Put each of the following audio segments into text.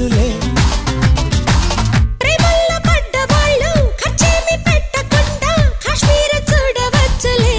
వచ్చులే ప్రేమల్లో పడ్డవాళ్ళు ఖర్చేమి పెట్టకుండా కాశ్మీర చూడవచ్చులే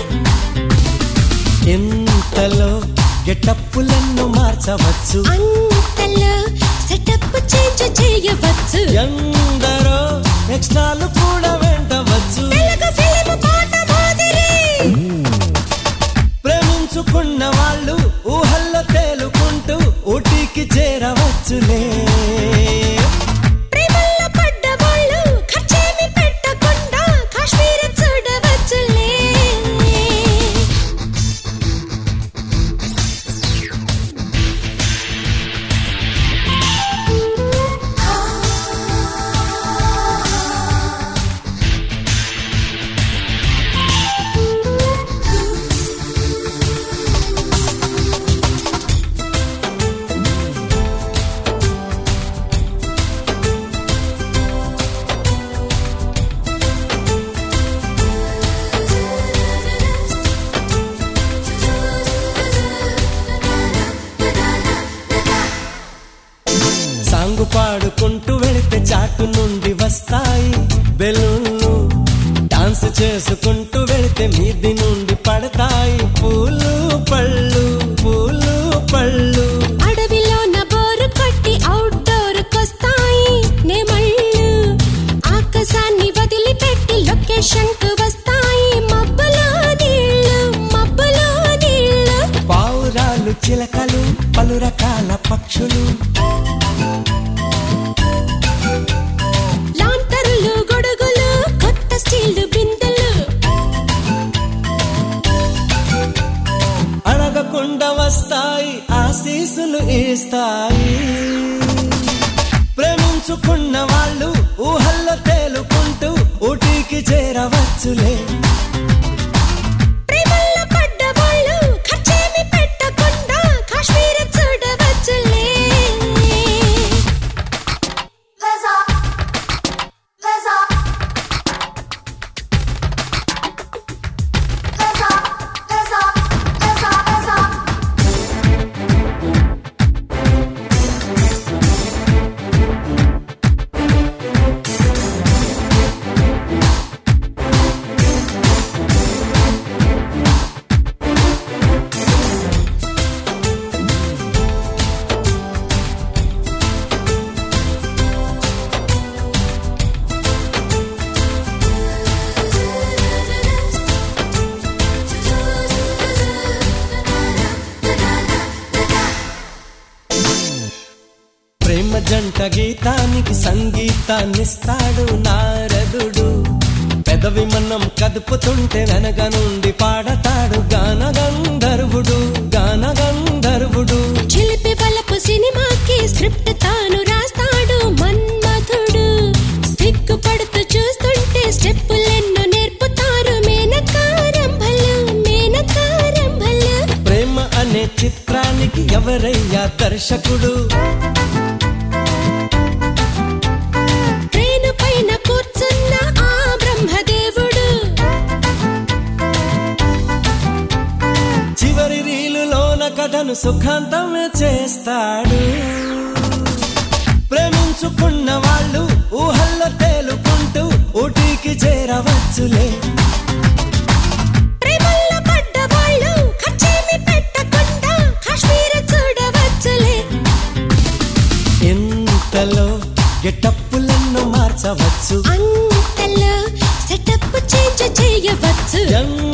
ఎంతలో గెటప్పులను మార్చవచ్చు అంతలో సెటప్ చేంజ్ చేయవచ్చు ఎందరో ఎక్స్ట్రాలు కూడా వెంటవచ్చు తెలుగు ఫిలిం పాట మాదిరి ప్రేమించుకున్న వాళ్ళు ఊహల్లో తేలుకుంటూ ఊటీకి చేరవచ్చులే ప్రేమల్లో పడ్డవాళ్ళు ఖర్చేమి పెట్టకుండా కాశ్మీర చూడవచ్చులే సాంగు పాడుకుంటూ వెళితే చాటు నుండి వస్తాయి బెలూన్లు డాన్స్ చేసుకుంటూ వెళితే మీది నుండి పడతాయి పూలు పళ్ళు పూలు పళ్ళు అడవిలోన బోరు కొట్టి అవుట్డోర్ కొస్తాయి నెమళ్ళు ఆకాశాన్ని వదిలిపెట్టి లొకేషన్ కు వస్తాయి మబ్బులో నీళ్ళు మబ్బులో నీళ్ళు పావురాలు చిలకలు పలు రకాల పక్షులు లాంతరులు గొడుగులు కొత్త స్టీల్ బిందెలు అడగకుండా వస్తాయి ఆశీసులు ఇస్తాయి ప్రేమించుకున్న వాళ్ళు ఊహల్లో తేలుకుంటూ ఊటీకి చేరవచ్చులే ప్రేమల్లో పడ్డవాళ్ళు ఖర్చేమి పెట్టకుండా కాశ్మీర చూడవచ్చులే Let's up. Let's up. Let's up. Let's up. Let's up. Let's up. ప్రేమ జంట గీతానికి సంగీతాన్నిస్తాడు నారదుడు పెదవి మనం కదుపుతుంటే వెనక నుండి పాడతాడు గాన గంధర్వుడు గాన గంధర్వుడు చిలిపి వలపు సినిమాకి స్క్రిప్ట్ తాను రాస్తాడు మన్మధుడు సిగ్గుపడుతూ చూస్తుంటే స్టెప్పులెన్నో నేర్పుతారు మేనకారంభలు మేనకారంభలు ప్రేమ అనే చిత్రానికి ఎవరయ్యా దర్శకుడు ట్రైను పైన కూర్చున్న ఆ బ్రహ్మదేవుడు చివరి రీలులోన కథను సుఖాంతమే చేస్తాడు ప్రేమించుకున్న వాళ్ళు ఊహల్లో తేలుకుంటూ ఊటీకి చేరవచ్చులే ప్రేమల్లో పడ్డవాళ్ళు ఖర్చేమి పెట్టకుండా కాశ్మీర చూడవచ్చులే ఎంతలో గెటప్పులను మార్చవచ్చు అంతలో సెటప్ చేంజ్ చేయవచ్చు ఎంత